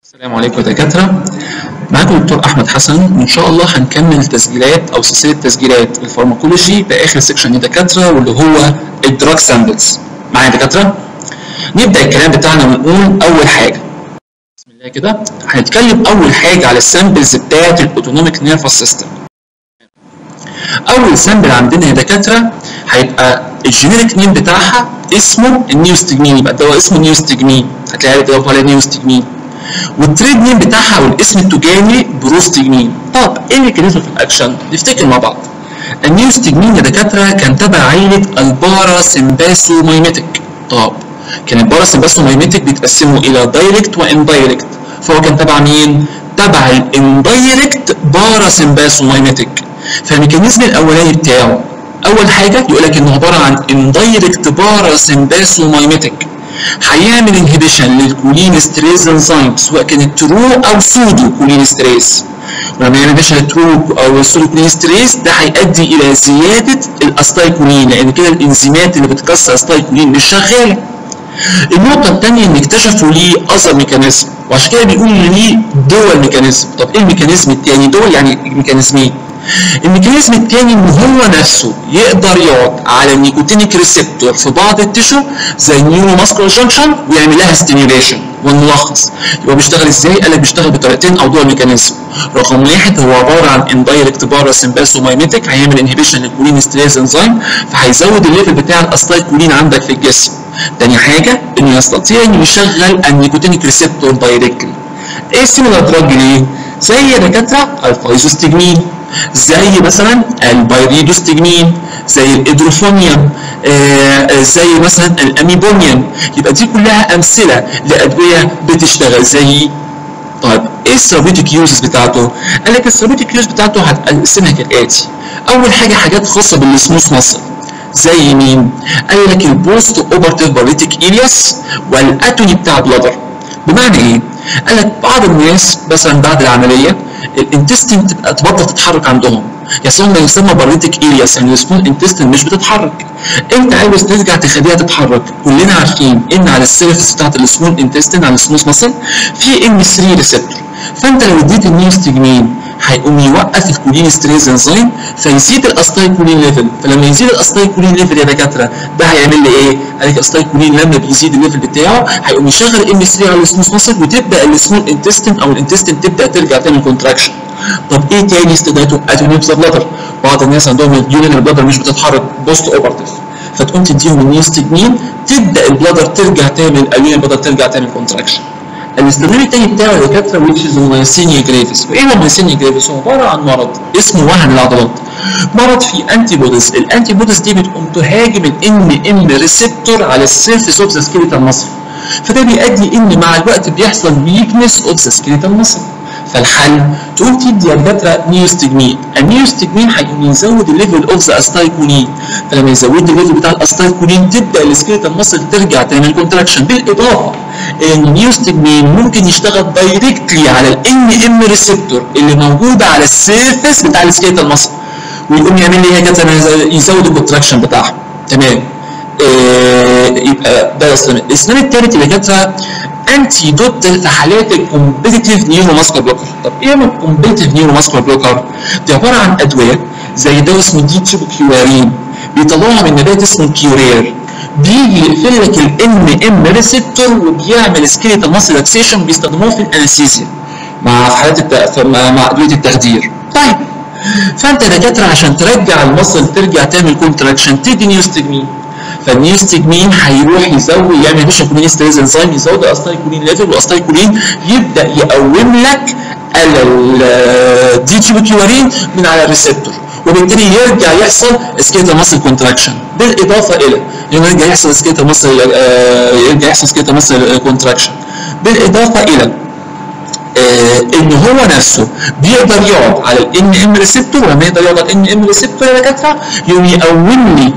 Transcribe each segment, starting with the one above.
السلام عليكم يا دكاترة معاكم دكتور أحمد حسن وإن شاء الله هنكمل تسجيلات أو سلسلة تسجيلات الفارماكولوجي بآخر سيكشن يا دكاترة واللي هو الدراج سامبلز معايا يا دكاترة نبدأ الكلام بتاعنا ونقول أول حاجة بسم الله كده هنتكلم أول حاجة على السامبلز بتاعة الأوتونوميك نيرفس سيستم أول سامبل عندنا يا دكاترة هيبقى الجينيريك نيم بتاعها اسمه النيوستجمين يبقى الدواء اسمه نيوستجمين هتلاقي الدواء على نيوستجمين والتريد نيم بتاعها او الاسم التجاري بروستجمين طب ايه الميكانيزم في الاكشن نفتكر مع بعض النيوستجمين يا دكاتره كان تبع عيله البارا سمباسو مايميتك طب كان البارا سمباسو مايميتك بيتقسموا الى دايركت واندايركت فهو كان تبع مين تبع الاندايركت بارا سمباسو مايميتك فالميكانيزم الاولاني بتاعه اول حاجه يقول لك انه عباره عن اندايركت بارا سمباسو مايميتك هيعمل انهبيشن للكولين ستريز انزيم سواء كانت ترو او سودو كولين ستريز ولما يعمل انهبيشن للترو او السودو كولين ستريز ده هيؤدي الى زياده الاستايكولين لان كده الانزيمات اللي بتكسر الاستايكولين مش شغاله النقطة الثانية إن اكتشفوا ليه أثر ميكانيزم وعشان كده بيقولوا إن ليه دول ميكانيزم، طب إيه الميكانيزم الثاني؟ دول يعني ميكانيزمين. الميكانيزم الثاني ان هو نفسه يقدر يقعد على النيكوتينيك ريسبتور في بعض التشو زي النيورو ماسكولار جانكشن ويعمل لها ستيميوليشن ونلخص يبقى بيشتغل ازاي؟ قال لك بيشتغل بطريقتين او دول ميكانيزم رقم واحد هو عباره عن اندايركت بارا سمباسومايميتك هيعمل انهبيشن للكولين ستريز انزيم فهيزود الليفل بتاع الاستايكولين عندك في الجسم. تاني حاجه انه يستطيع انه يشغل النيكوتينيك ريسبتور دايركتلي. ايه سيميلار دراج ليه؟ زي دكاتره الفايزوستجمين زي مثلا البايريدوستجمين زي الادروفونيوم آه زي مثلا الاميبونيوم يبقى دي كلها امثله لادويه بتشتغل زي طيب ايه الثيرابيوتيك يوزز بتاعته؟ قال لك الثيرابيوتيك يوز بتاعته هتقسمها كالاتي اول حاجه حاجات خاصه بالسموث ماسل زي مين؟ قال لك البوست اوبرتيف باريتيك ارياس والاتوني بتاع بلادر بمعنى ايه؟ قال لك بعض الناس مثلا بعد العمليه الانتستين تبقى تبطل تتحرك عندهم يحصل ما يسمى باريتيك ارياس يعني السمول انتستين مش بتتحرك انت عاوز ترجع تخليها تتحرك كلنا عارفين ان على السيرفس بتاعت السمول انتستين على السموث ماسل في ام 3 ريسبتور فانت لو اديت النيوستجمين هيقوم يوقف الكولين ستريز انزيم فيزيد الاستايكولين ليفل فلما يزيد الاستايكولين ليفل يا دكاتره ده هيعمل لي ايه؟ قال لك الاستايكولين لما بيزيد الليفل بتاعه هيقوم يشغل ام 3 على السموث ماسل وتبدا السمول انتستين او الانتستين تبدا ترجع تعمل كونتراكشن طب ايه تاني استداته؟ اتونيبس بلادر بعض الناس عندهم اليونين بلادر مش بتتحرك بوست اوبرتيف فتقوم تديهم النيوستجمين تبدا البلادر ترجع تعمل اليونين بلادر ترجع تعمل كونتراكشن الاستخدام الثاني بتاعه يا دكاتره which is مايسينيا جريفيس وايه هو مايسينيا جريفيس هو عباره عن مرض اسمه وهن العضلات مرض فيه انتي بوديز الانتي بوديز دي بتقوم تهاجم الام ام ريسبتور على السيرفيس اوف ذا سكيليتال ماسل فده بيؤدي ان مع الوقت بيحصل ويكنس اوف ذا سكيليتال ماسل فالحل تقوم تدي يا دكاتره نيوستجمين النيوستجمين هيقوم يزود الليفل اوف ذا استايكولين فلما يزود الليفل بتاع الاستايكولين تبدا السكيليتال ماسل ترجع تعمل كونتراكشن بالاضافه ان النيوستجمين ممكن يشتغل دايركتلي على الان ام ريسبتور اللي موجوده على السيرفيس بتاع السكيليتال ماسل ويقوم يعمل لي ايه يا يزود الكونتراكشن بتاعها تمام آه يبقى ده الاسلام الاسلام الثالث اللي كانت انتي دوت في حالات الكومبيتيتيف نيورو ماسكر بلوكر طب ايه هو الكومبيتيتيف نيورو ماسكر بلوكر دي عباره عن ادويه زي دواء اسمه دي تشيبوكيورين بيطلعوها من نبات اسمه كيورير بيجي يقفل لك الام ام ريسبتور وبيعمل سكيليتال ماسل اكسيشن بيستخدموه في الانستيزيا مع حالات الت... مع ادويه التخدير طيب فانت يا دكاتره عشان ترجع المصل ترجع تعمل كونتراكشن تدي نيوستجمين فالنيوستجمين هيروح يزود يعمل بيشن كولين ستريز انزيم يزود الاستايكولين ليفل والاستايكولين يبدا يقوم لك الدي تشيبوكيورين من على الريسبتور وبالتالي يرجع يحصل سكيتا ماسل كونتراكشن بالاضافه الى انه يرجع يحصل سكيتا ماسل يرجع يحصل سكيتا ماسل كونتراكشن بالاضافه الى آه ان هو نفسه بيقدر يقعد على الان ام ريسبتور ولما يقدر يقعد على الان ام ريسبتور يا دكاتره يقوم يقوم لي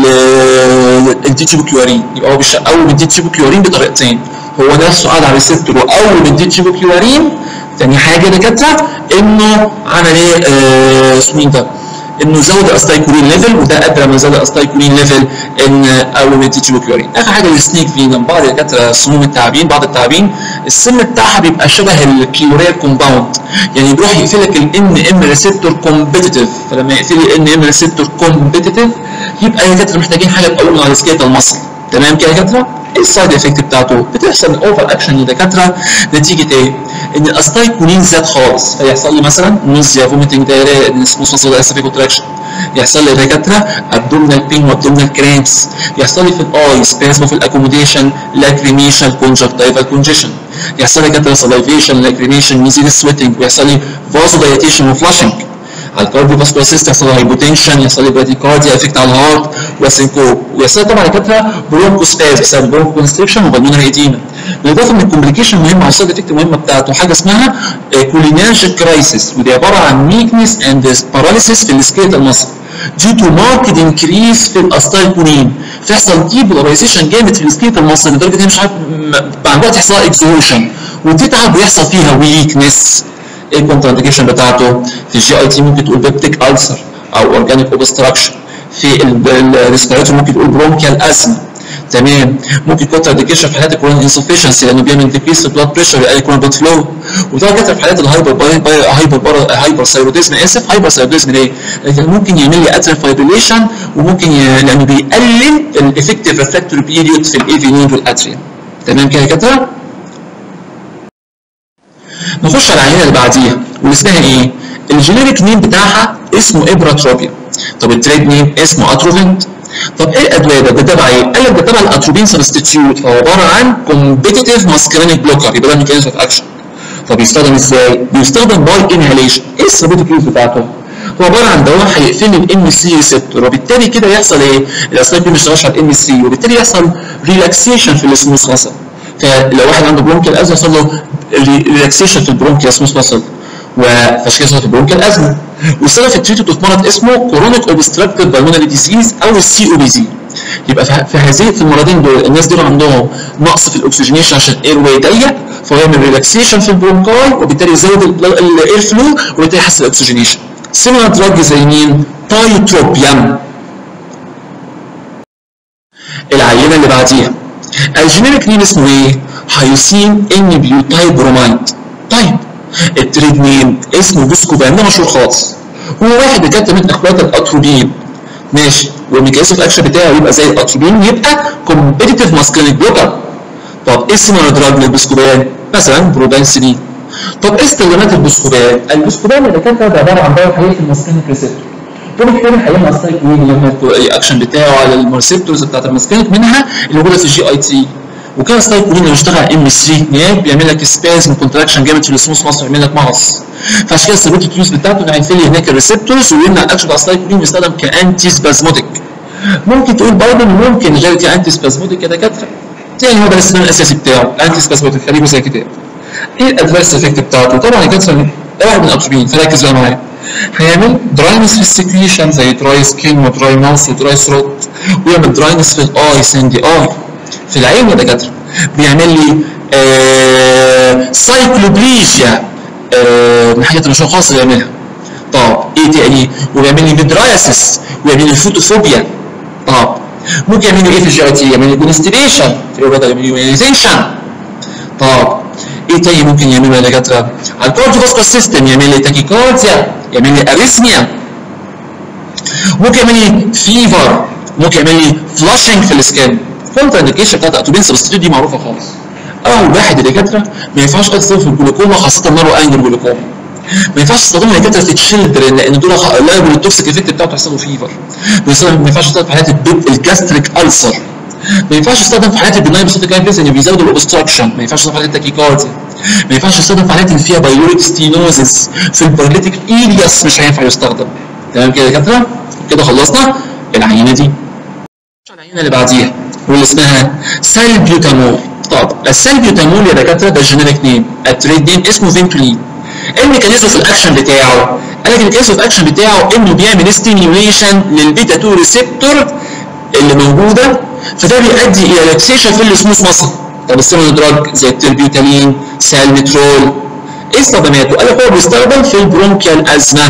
الديتشيبوكيورين يبقى هو بيقوم الديتشيبوكيورين بطريقتين هو نفسه قاعد على الريسبتور وقوم الديتشيبوكيورين تاني حاجه يا دكاتره انه عمل ايه آه اسمه ده انه زود الاستايكولين ليفل وده ادرى من زود الاستايكولين ليفل ان اولوميتيتيوكيورين اخر حاجه السنيك فينم بعض الدكاتره سموم التعابين بعض التعابين السم بتاعها بيبقى شبه الكيورير كومباوند يعني بيروح يقفل لك الان ام ريسبتور كومبيتيتيف فلما يقفل الان ام ريسبتور كومبيتيتيف يبقى الدكاتره محتاجين حاجه تقوم على سكيت المصل تمام كده يا دكاتره ايه السايد افكت بتاعته؟ بتحصل اوفر اكشن للدكاتره نتيجه ايه؟ ان الاستايكولين زاد خالص فيحصل لي مثلا نوزيا فوميتنج دايريا اسمه مصل اسفي كونتراكشن يحصل لي دكاتره ابدومينال بين وابدومينال كرامبس يحصل لي في الاي سباسمو في الاكوموديشن لاكريميشن كونجكتيفال كونجيشن يحصل لي دكاتره سلايفيشن لاكريميشن يزيد السويتنج ويحصل لي فازو دايتيشن وفلاشنج على الكارديو فاسكولار سيستم يحصل هايبوتنشن يحصل لي براديكارديا افكت على الهارت وسينكوب ويحصل طبعا دكاتره برونكوسباز بسبب برونكو كونستريكشن وبالمونري ايديما بالاضافه ان الكومبليكيشن مهمه على السايد افكت المهمه بتاعته حاجه اسمها كولينرجيك كرايسيس ودي عباره عن ويكنس اند باراليسيس في السكيلتال ماسل due to marked increase في الاستايكولين تحصل ديبولاريزيشن جامد في السكيلتال ماسل لدرجه ان هي مش عارف مع الوقت يحصل اكزوشن وتتعب ويحصل فيها ويكنس ايه الكونترانديكيشن بتاعته في الجي اي تي ممكن تقول بيبتيك ألسر او اورجانيك اوبستراكشن في الريسبيراتوري ممكن تقول برونكيال ازمه تمام ممكن كونترانديكيشن في حالات الكورون انسفشنسي لانه بيعمل ديكريس في البلاد بريشر يقلل الكورون بلاد فلو وده كتر في حالات الهايبر هايبر هايبر ثايروديزم اسف هايبر ثايروديزم ليه؟ لان ممكن يعمل لي اتريال فايبريليشن وممكن ي... لانه بيقلل الافكتيف ريفلكتوري بيريود في الايفينين والاتريال تمام كده يا كده؟ نخش على العينه اللي بعديها واللي اسمها ايه؟ الجينيريك نيم بتاعها اسمه ابراتروبيا طب التريد نيم اسمه اتروفنت طب ايه الادويه ده؟ ده تبع ايه؟ قال لك ده تبع الاتروبين سبستيتيوت فهو عباره عن كومبيتيتيف ماسكرينيك بلوكر يبقى ده ميكانيزم اوف اكشن طب يستخدم ازاي؟ بيستخدم باي انهاليشن ايه الثيرابيوتيك يوز بتاعته؟ هو عباره عن دواء هيقفل الام سي ريسبتور وبالتالي كده يحصل ايه؟ الاسلايد ما بيشتغلش على الام سي وبالتالي يحصل ريلاكسيشن في السموث ماسل فلو واحد عنده برونكيال ازمه يحصل له ريلاكسيشن في البرونكيال سموث ماسل وفشل في البرونكيال ازمه والسبب في التريتمنت في مرض اسمه كرونيك اوبستراكتيف بالمونري ديزيز او السي او بي زي يبقى في هذه في المرضين دول الناس دول عندهم نقص في الاكسجينيشن عشان الاير واي ضيق فهو يعمل ريلاكسيشن في البرونكاي وبالتالي يزود الاير فلو وبالتالي يحسن الاكسجينيشن سيميلار دراج زي مين؟ تايتروبيام العينه اللي بعديها الجينيريك نيم اسمه ايه؟ هيوسين ان بيوتايل برومايد طيب التريد نيم اسمه بوسكوبان ده مشهور خالص هو واحد بجد من اخوات الاتروبين ماشي والميكانيزم اوف اكشن بتاعه يبقى زي الاتروبين يبقى كومبيتيتيف ماسكلينيك بلوكر طب ايه السيميلار دراج للبوسكوبان؟ مثلا بروبانسلين طب ايه استخدامات البوسكوبان؟ البوسكوبان اللي كان ده عباره عن دواء حقيقي في الماسكلينيك ريسبتور وبالتالي هيعمل السايكلين اللي هو الاكشن بتاعه على الريسبتورز بتاعت الماسكلينيك منها اللي موجوده في الجي اي تي وكان السايكولين لو اشتغل ام 3 نياب بيعمل لك سبازم كونتراكشن جامد في السموث ماسل يعمل لك مغص فعشان كده الثيرابيوتيك يوز بتاعته انه هيقفل لي هناك الريسبتورز ويمنع الاكشن بتاع السايكولين ويستخدم كانتي سبازموتيك ممكن تقول برضه انه ممكن غير كانتي سبازموتيك يا دكاتره يعني هو ده الاستخدام الاساسي بتاعه انتي سبازموتيك خليه زي كتاب ايه الادفيرس افكت بتاعته؟ طبعا الكانسر ده واحد من الاتروبين فركز بقى معايا هيعمل دراينس في السكريشن زي دراي سكين ودراي ماوس ودراي ثروت ويعمل دراينس في الاي ساندي اي في العين يا دكاتره بيعمل لي آه سايكلوبليجيا آه من الحاجات اللي مش خالص بيعملها طب ايه تاني وبيعمل لي ميدرايسس ويعمل لي فوتوفوبيا طب ممكن يعمل لي ايه في الجي اي تي يعمل لي كونستيبيشن في الوضع يعمل لي يونيزيشن طب ايه تاني ممكن يعمله يا دكاتره على الكارديوفاسكولار سيستم يعمل لي تاكيكارديا يعمل لي اريثميا ممكن يعمل لي فيفر ممكن يعمل لي فلاشنج في السكان كونتر انديكيشن بتاعت اتوبين سبستيتيوت دي معروفه خالص اول واحد الدكاتره ما ينفعش تستخدم في الجلوكوما خاصه نارو انجل جلوكوما ما ينفعش تستخدمها الدكاتره في تشيلدرن لان دول لايبل التوكسيك افكت بتاعته يحصلوا فيفر ما ينفعش تستخدم في حالات الجاستريك السر ما ينفعش يستخدم في حالات البناين بصوت كان لان بيزودوا الاوبستراكشن ما ينفعش يستخدم في حالات التاكيكارديا ما ينفعش يستخدم في حالات اللي فيها بايوريك ستينوزس في الباراليتيك ايلياس مش هينفع يستخدم تمام كده يا دكاتره كده خلصنا العينه دي العينه اللي بعديها واللي اسمها سالبيوتامول طب السالبيوتامول يا دكاتره ده الجينيريك نيم التريد نيم اسمه فينتولين ايه الميكانيزم في الاكشن بتاعه؟ قال لك الميكانيزم في الاكشن بتاعه انه بيعمل ستيميوليشن للبيتا 2 ريسبتور اللي موجوده فده بيؤدي الى ريلاكسيشن في السموث ماسل طب السيمون دراج زي التربيوتالين سالمترول ايه استخداماته؟ قال لك هو بيستخدم في البرونكيال ازمه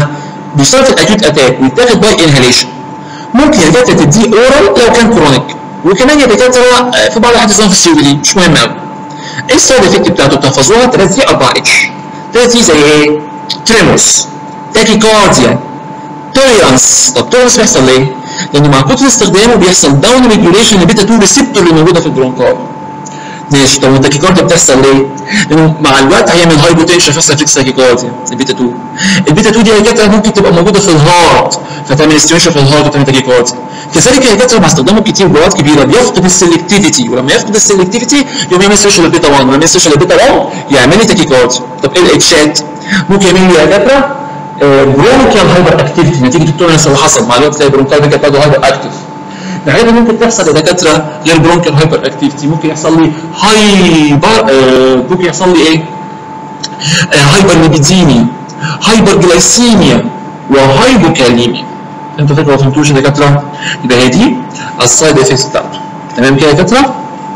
بيشتغل في الاكيوت اتاك ويتاخد باي انهاليشن ممكن يا دكاتره تديه اورال لو كان كرونيك وكمان يا دكاتره في بعض الاحيان في السي دي مش مهم قوي ايه السايد افكت بتاعته بتحفظوها 3 دي 4 اتش 3 دي زي ايه؟ تريموس تاكيكارديا توليرانس طب توليرانس بيحصل ليه؟ لان مع كتر استخدامه بيحصل داون ريجوليشن لبيتا 2 ريسبتور اللي موجوده في البرونكاي ماشي طب التاكيكارديا بتحصل ليه؟ لانه مع الوقت هيعمل هايبوتنشن فيحصل فيكس تاكيكارديا البيتا 2 البيتا 2 دي هي ممكن تبقى موجوده في الهارت فتعمل ستيميشن في الهارت وتعمل تاكيكارديا كذلك هي مع استخدامه كتير جرعات كبيره بيفقد السلكتيفيتي ولما يفقد السلكتيفيتي يقوم يعمل سيشن للبيتا 1 ولما يعمل سيشن للبيتا 1 يعمل لي تاكيكارديا طب ايه الاتشات؟ ممكن يعمل لي يا دكاتره برونكيال هايبر اكتيفيتي نتيجه التونس اللي حصل مع الوقت تلاقي برونكيال بيتا برضه هايبر اكتيف الحاجه ممكن تحصل يا دكاتره غير برونكيال هايبر اكتيفيتي ممكن يحصل لي هايبر آه ممكن يحصل لي ايه؟ آه هايبر ليبيديميا هايبر جلايسيميا وهايبوكاليميا انتوا فاكروا ما فهمتوش يا دكاتره؟ يبقى هي دي السايد افكتس بتاعته تمام كده يا دكاتره؟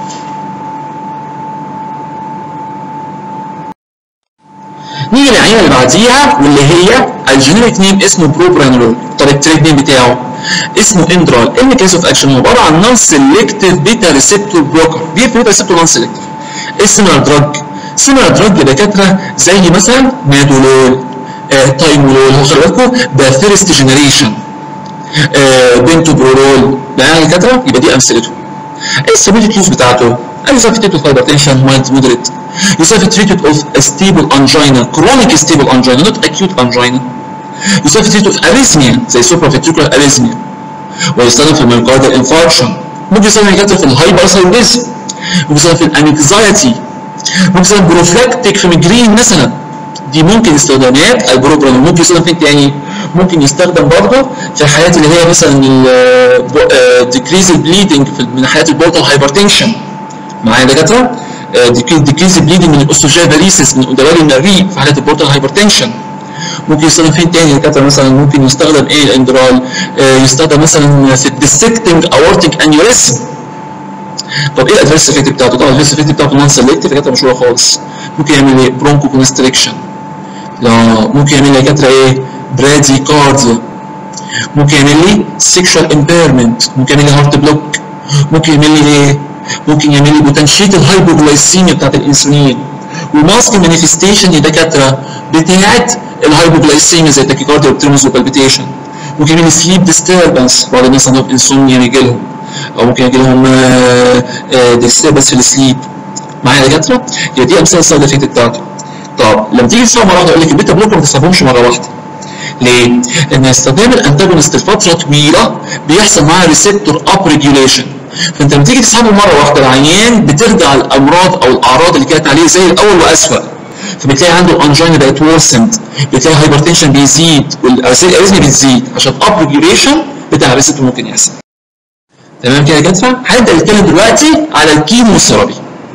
نيجي للعينه اللي بعديها واللي هي الجينيريك نيم اسمه بروبرانولول طب التريد نيم بتاعه اسمه اندرال ايه الميكانيزم اوف اكشن عباره عن نون سيلكتيف بيتا ريسبتور بلوكر بيتا ريسبتور نون سيلكتيف ايه سيميلار دراج سيميلار دراج يا دكاتره زي مثلا مادولول آه تايمولول هو خلي بالكم ده فيرست جنريشن آه بنتوبرولول ده يا دكاتره يبقى دي امثلته ايه السبيليتي يوز بتاعته؟ ايوه في هايبرتنشن مايلد مودريت يصير في treated of a stable angina chronic stable angina not acute angina يصير في treated of arrhythmia زي supraventricular arrhythmia ويستخدم في myocardial infarction ممكن يستخدم يكتب في الهايبرثايرويدزم ممكن يستخدم في الانكزايتي ممكن يستخدم بروفلاكتيك في ميجرين مثلا دي ممكن استخدامات البروبرانول ممكن يستخدم فين تاني ممكن يستخدم برضه في الحالات اللي هي مثلا decrease البليدنج من حالات البورتال هايبرتنشن معايا دكاتره ديكريز بليدنج من الاوستوجين فاريسيس من دوالي النريق في حالات البورتال هايبرتنشن ممكن يستخدم فين تاني دكاتره مثلا ممكن يستخدم ايه الاندرال آه يستخدم مثلا في الديسكتنج اورتيك انيوريزم طب ايه الادفيرس افكت بتاعته؟ طبعا الادفيرس افكت بتاعته نون سيلكتيف دكاتره مشهوره خالص ممكن يعمل ايه؟ برونكو كونستريكشن لا ممكن يعمل لي دكاتره ايه؟ برادي كارديا ممكن يعمل لي سيكشوال امبيرمنت ممكن يعمل لي هارت بلوك ممكن يعمل لي ايه؟ ممكن يعمل لي بوتنشيت الهايبوجلايسيميا بتاعت الانسولين وماسك مانيفستيشن يا دكاتره بتاعت الهايبوجلايسيميا زي التاكيكارديا والترمز والبالبيتيشن ممكن يعمل لي سليب ديستربنس بعض الناس عندهم انسومنيا يجي لهم او ممكن يجي لهم ديستربنس في السليب معايا يا دكاتره؟ هي دي امثله السايد افكت بتاعته طب لما تيجي تسمع مره واحده يقول لك البيتا بلوكر ما تستخدمهمش مره واحده ليه؟ لان استخدام الانتاجونست لفتره طويله بيحصل معاه ريسبتور اب ريجوليشن فانت لما تيجي تسحبه مره واحده العيان بترجع الامراض او الاعراض اللي كانت عليه زي الاول واسوء فبتلاقي عنده انجينا بقت ورسنت بتلاقي هايبرتنشن بيزيد والاريزمي بتزيد عشان اب ريجوليشن بتاع الريسبتور ممكن يحصل تمام كده يا جدفع هنبدا نتكلم دلوقتي على الكيموثيرابي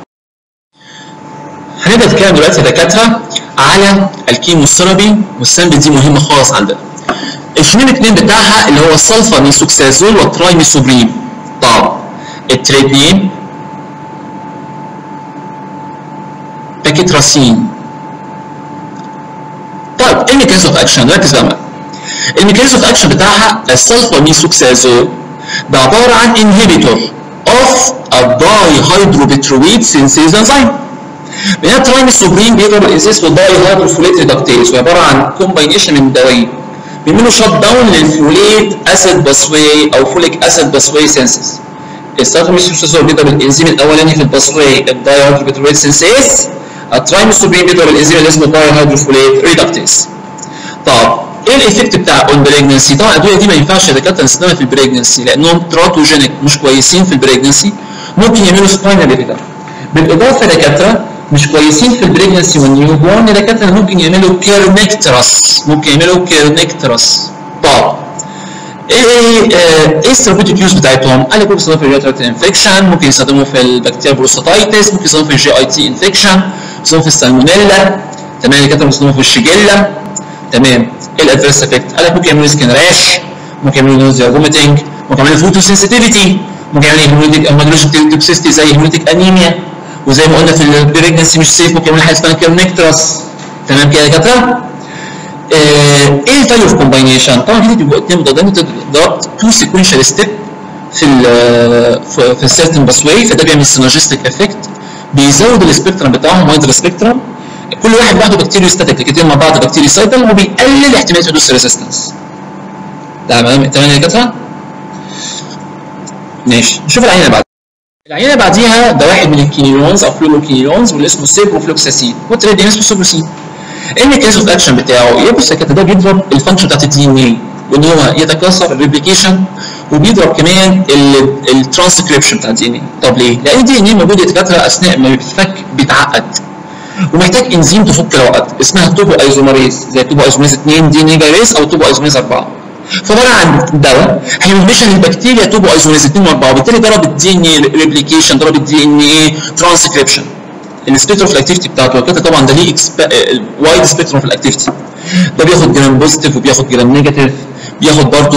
هنبدا نتكلم دلوقتي يا دكاتره على الكيموثيرابي والسامبل دي مهمه خالص عندنا الجينيريك نيم بتاعها اللي هو السلفا ميثوكسازول والترايميثوبريم طب التريد نيم باكيتراسين طيب ايه الميكانيزم اوف اكشن ركز بقى الميكانيزم اوف اكشن بتاعها السلفا ميثوكسازول ده عباره عن انهبيتور اوف الداي هيدروبيترويد سينسيز انزيم بينما الترايميثوبرين بيضرب الانسيس والداي هيدروفوليت ريدكتيز وعباره عن كومباينيشن من دوايين بيعملوا شت داون للفوليت اسيد باسواي او فوليك اسيد باسواي سينسز الستاتوميثوكسازول بيضرب الانزيم الاولاني في الباسواي الداي هيدروبيترويد سينسيز الترايميثوبرين بيضرب الانزيم اللي اسمه الداي هيدروفوليت ريدكتيز طب ايه الايفكت بتاع اون بريجنسي؟ طبعا الادويه دي ما ينفعش يا دكاتره نستخدمها في البريجنسي لانهم تراتوجينيك مش كويسين في البريجنسي ممكن يعملوا سباينال ريدر بالاضافه يا دكاتره مش كويسين في البريجنسي والنيو بورن يا دكاتره ممكن يعملوا كيرنكترس ممكن يعملوا كيرنكترس طب ايه ايه الثيرابيوتيك يوز بتاعتهم؟ قال لك ممكن يستخدموا في الريترات انفكشن ممكن يستخدموا في البكتيريا بروستاتايتس ممكن يستخدموا في الجي اي تي انفكشن يستخدموا في السالمونيلا تمام يا دكاتره يستخدموا في الشيجيلا تمام ايه الادفيرس افكت؟ قال لك ممكن يعملوا سكين راش ممكن يعملوا نوزيا فوميتنج ممكن يعملوا فوتو سنسيتيفيتي ممكن يعملوا هيموليتيك هيمولوجيك توكسيستي زي هيموليتيك انيميا وزي ما قلنا في البريجنسي مش سيف ممكن يعمل حاجه اسمها كيرنكترس تمام كده يا دكاتره؟ آه ايه الفاليو اوف كومباينيشن؟ طبعا هنا بيبقوا اثنين مضادين ضربت تو سيكونشال ستيب في ال في, في السيرتن باس واي فده بيعمل سينرجستيك افكت بيزود السبيكترم بتاعهم وايد سبيكترم كل واحد لوحده بكتيريو ستاتيك الاثنين مع بعض بكتيريو سايكل وبيقلل احتمال حدوث الريزيستنس تمام تمام يا دكاتره؟ ماشي نشوف العينه اللي بعدها العينه اللي بعديها ده واحد من الكينيونز او فلوروكينيونز واللي اسمه سيبروفلوكساسين والتريد اسمه سوبروسين ايه الميكانيزم اوف اكشن بتاعه؟ يبص يا كده ده بيضرب الفانكشن بتاعت الدي ان اي وان هو يتكاثر الريبليكيشن وبيضرب كمان الترانسكريبشن بتاع الدي ان اي طب ليه؟ لان الدي ان اي موجود يا دكاتره اثناء ما بيتفك بيتعقد ومحتاج انزيم تفك العقد اسمها توبو ايزوماريز زي توبو ايزوماريز 2 دي ان اي جايريز او توبو ايزوماريز 4 فعباره عن دواء هيمشي البكتيريا توبو ايزوماريز 2 و4 وبالتالي ضرب الدي ان اي ريبليكيشن ضرب الدي ان اي ترانسكريبشن السبيكتروم في الاكتيفيتي بتاعته كده طبعا ده ليه وايد سبيكتروم في الاكتيفيتي ده بياخد جرام بوزيتيف وبياخد جرام نيجاتيف بياخد برضه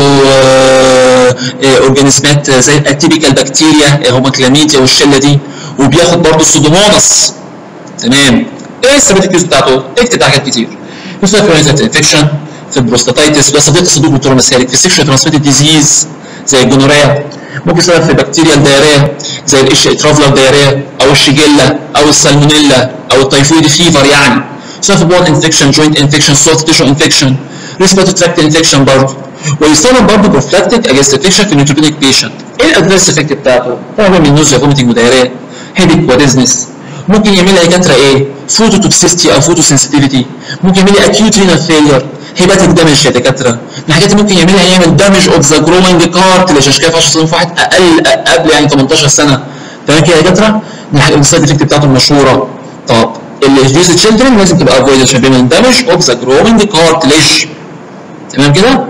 اورجانيزمات زي الاتيبيكال بكتيريا هما كلاميديا والشله دي وبياخد برضه السودوموناس تمام ايه السيرتيفيكيوز بتاعته؟ اكتب حاجات كتير في انفكشن في البروستاتيتس في صديق الصدوق والتروماسيريك في سيكشوال ترانسميتد ديزيز زي الجونوريا ممكن يسبب في بكتيريال دايريا زي الايش ترافلر دايريا او الشيجيلا او السالمونيلا او التيفويد فيفر يعني يسبب في بون انفكشن جوينت انفكشن سوفت تيشو انفكشن ريسبيرتوري تراكت انفكشن برضه ويستخدم برضه بروفلاكتيك اجينست انفكشن في النيوتروبينيك بيشنت ايه الادفيرس افكت بتاعته؟ طبعا بيعمل نوزيا فوميتنج ودايريا هيديك وديزنس ممكن يعمل لي دكاتره ايه؟ فوتو توكسيستي او فوتو سنسيتيفيتي ممكن يعمل لي اكيوت رينال فيلير هيباتيك دامج يا دكاتره من الحاجات اللي ممكن يعملها يعمل دامج اوف ذا جروينج كارتلج عشان كده ما ينفعش تصنف واحد اقل قبل يعني 18 سنه تمام كده يا دكاتره من السايد افكت بتاعته المشهوره طب الجيز تشيلدرن لازم تبقى افويد عشان بيعمل دامج اوف ذا جروينج كارتلج تمام كده؟